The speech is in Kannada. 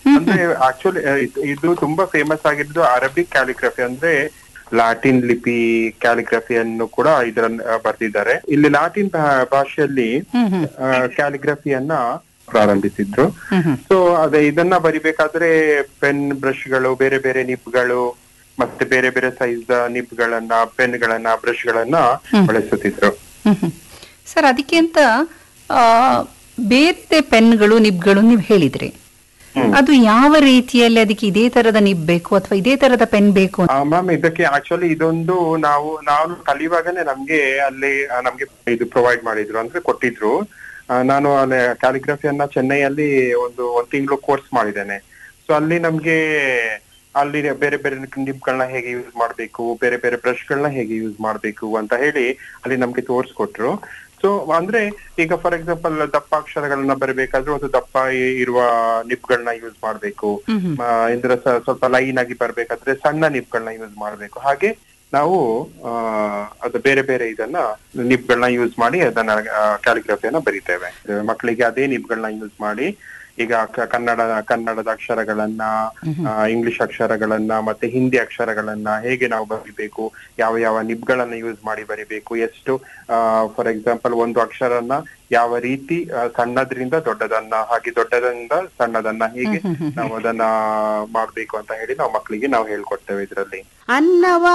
ಅಂದ್ರೆ ಆಕ್ಚುಲಿ ಇದು ತುಂಬಾ ಫೇಮಸ್ ಆಗಿದ್ದು ಅರಬಿಕ್ ಕ್ಯಾಲಿಗ್ರಫಿ ಅಂದ್ರೆ ಲಾಟಿನ್ ಲಿಪಿ ಕ್ಯಾಲಿಗ್ರಫಿಯನ್ನು ಕೂಡ ಇದರ ಬರ್ದಿದ್ದಾರೆ ಇಲ್ಲಿ ಲಾಟಿನ್ ಭಾ- ಭಾಷೆಯಲ್ಲಿ ಹ್ಮ್ ಹ್ಮ್ ಕ್ಯಾಲಿಗ್ರಫಿಯನ್ನ ಪ್ರಾರಂಭಿಸಿದ್ರು ಹ್ಮ್ ಹ್ಮ್ ಸೊ ಅದೇ ಇದನ್ನ ಬರಿಬೇಕಾದ್ರೆ ಪೆನ್ ಬ್ರಷ್ಗಳು ಬೇರೆ ಬೇರೆ ನಿಬ್ಗಳು ಮತ್ತೆ ಬೇರೆ ಬೇರೆ ಸೈಜ್ ನಿಬ್ಗಳನ್ನ ಪೆನ್ಗಳನ್ನ ಬ್ರಷ್ಗಳನ್ನ ಬಳಸುತ್ತಿದ್ರು ಹ್ಮ್ ಹ್ಮ್. ಸರ್ ಅದಕ್ಕೆ ಅಂತ ಆ, ಬೇರೆ ಪೆನ್ಗಳು ನಿಬ್ಗಳು ನೀವು ಹೇಳಿದ್ರಿ ಅದು ಯಾವ ರೀತಿಯಲ್ಲಿ ಅದಕ್ಕೆ ಇದೇ ತರದ ನಿಬ್ ಬೇಕು ಅಥವಾ ಇದೇ ತರದ ಪೆನ್ ಬೇಕು ಅಂತ? ಮ್ಯಾಮ್ ಇದಕ್ಕೆ ಆಕ್ಚುಲಿ ಇದೊಂದು ನಾವು ನಾನು ಕಲಿಯುವಾಗನೇ ನಮ್ಗೆ ಅಲ್ಲಿ ಆ, ನಮ್ಗೆ ಇದು ಪ್ರೊವೈಡ್ ಮಾಡಿದ್ರು ಅಂದ್ರೆ ಕೊಟ್ಟಿದ್ರು ಆ, ನಾನು ಅಲ್ಲಿ ಕ್ಯಾಲಿಗ್ರಫಿಯನ್ನ ಚೆನ್ನೈಯಲ್ಲಿ ಒಂದು ಒಂದ್ ತಿಂಗಳು ಕೋರ್ಸ್ ಮಾಡಿದ್ದೇನೆ ಸೊ ಅಲ್ಲಿ ನಮ್ಗೆ ಅಲ್ಲಿ ಬೇರೆ ಬೇರೆ ನಿಬ್ಗಳನ್ನ ಹೇಗೆ ಯೂಸ್ ಮಾಡ್ಬೇಕು ಬೇರೆ ಬೇರೆ ಬ್ರಷ್ಗಳನ್ನ ಹೇಗೆ ಯೂಸ್ ಮಾಡ್ಬೇಕು ಅಂತ ಹೇಳಿ ಅಲ್ಲಿ ನಮ್ಗೆ ತೋರಿಸ್ಕೊಟ್ರು ಸೊ ಅಂದ್ರೆ ಈಗ ಫಾರ್ ಎಕ್ಸಾಂಪಲ್ ದಪ್ಪ ಅಕ್ಷರಗಳನ್ನ ಬರಬೇಕಾದ್ರೆ ಒಂದು ದಪ್ಪ ಇ- ಇರುವ ನಿಬ್ಗಳನ್ನ ಯೂಸ್ ಮಾಡ್ಬೇಕು ಆ, ಇಂದ್ರ ಸ- ಸ್ವಲ್ಪ ಲೈನ್ ಆಗಿ ಬರ್ಬೇಕಾದ್ರೆ ಸಣ್ಣ ನಿಬ್ಗಳನ್ನ ಯೂಸ್ ಮಾಡ್ಬೇಕು ಹಾಗೆ ನಾವು ಆ ಅದು ಬೇರೆ ಬೇರೆ ಇದನ್ನ ನಿಬ್ಗಳನ್ನ ಯೂಸ್ ಮಾಡಿ ಅದನ್ನ ಕ್ಯಾಲಿಗ್ರಫಿಯನ್ನ ಬರಿತೇವೆ ಮಕ್ಕಳಿಗೆ ಅದೇ ನಿಬ್ಗಳನ್ನ ಯೂಸ್ ಮಾಡಿ ಈಗ ಕ- ಕನ್ನಡ ಕನ್ನಡದ ಅಕ್ಷರಗಳನ್ನ ಆ, ಇಂಗ್ಲಿಷ್ ಅಕ್ಷರಗಳನ್ನ ಮತ್ತೆ ಹಿಂದಿ ಅಕ್ಷರಗಳನ್ನ ಹೇಗೆ ನಾವು ಬರಿಬೇಕು ಯಾವ ಯಾವ ನಿಬ್ಗಳನ್ನ ಯೂಸ್ ಮಾಡಿ ಬರಿಬೇಕು ಎಷ್ಟು ಫಾರ್ ಎಕ್ಸಾಂಪಲ್ ಒಂದು ಅಕ್ಷರನ ಯಾವ ರೀತಿ ಆ, ಸಣ್ಣದ್ರಿಂದ ದೊಡ್ಡದನ್ನ ಹಾಗೆ ದೊಡ್ಡದರಿಂದ ಸಣ್ಣದನ್ನ ಹೇಗೆ ನಾವು ಅದನ್ನ ಮಾಡ್ಬೇಕು ಅಂತ ಹೇಳಿ ನಾವು ಮಕ್ಕಳಿಗೆ ನಾವು ಹೇಳ್ಕೊಡ್ತೇವೆ ಇದರಲ್ಲಿ ಅನ್ನವ